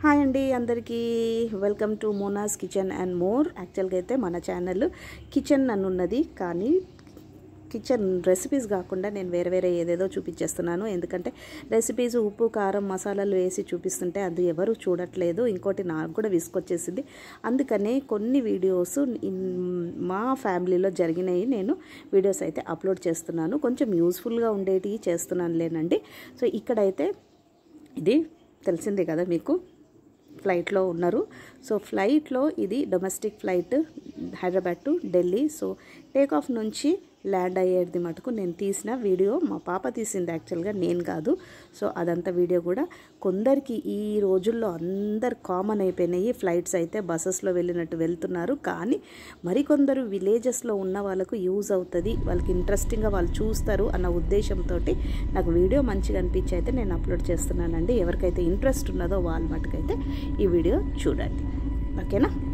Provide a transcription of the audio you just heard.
hi అండి అందరికీ welcome to Mona's kitchen and more యాక్చువల్గా అయితే మన ఛానల్ కిచెన్ అని ఉన్నది కానీ కిచెన్ రెసిపీస్ కాకుండా నేను వేరే వేరే ఏదేదో చూపించేస్తున్నాను ఎందుకంటే రెసిపీస్ ఉప్పు కారం మసాలాలు వేసి చూపిస్తుంటే అది ఎవరు చూడట్లేదు ఇంకోటి నాకు కూడా విసుకొచ్చేసింది అందుకనే కొన్ని వీడియోస్ మా ఫ్యామిలీలో జరిగినవి నేను వీడియోస్ అయితే అప్లోడ్ చేస్తున్నాను కొంచెం యూస్ఫుల్గా ఉండేటివి చేస్తున్నాను లేనండి సో ఇక్కడైతే ఇది తెలిసిందే కదా మీకు ఫ్లైట్లో ఉన్నారు సో ఫ్లైట్లో ఇది domestic flight Hyderabad to Delhi so take off నుంచి ల్యాండ్ అయ్యేది మటుకు నేను తీసిన వీడియో మా పాప తీసింది యాక్చువల్గా నేను కాదు సో అదంతా వీడియో కూడా కొందరికి ఈ రోజుల్లో అందరు కామన్ అయిపోయినాయి ఫ్లైట్స్ అయితే బస్సెస్లో వెళ్ళినట్టు వెళ్తున్నారు కానీ మరికొందరు విలేజెస్లో ఉన్న వాళ్ళకు యూజ్ అవుతుంది వాళ్ళకి ఇంట్రెస్టింగ్గా వాళ్ళు చూస్తారు అన్న ఉద్దేశంతో నాకు వీడియో మంచిగా అనిపించి అయితే నేను అప్లోడ్ చేస్తున్నానండి ఎవరికైతే ఇంట్రెస్ట్ ఉన్నదో వాళ్ళ మటుకైతే ఈ వీడియో చూడండి ఓకేనా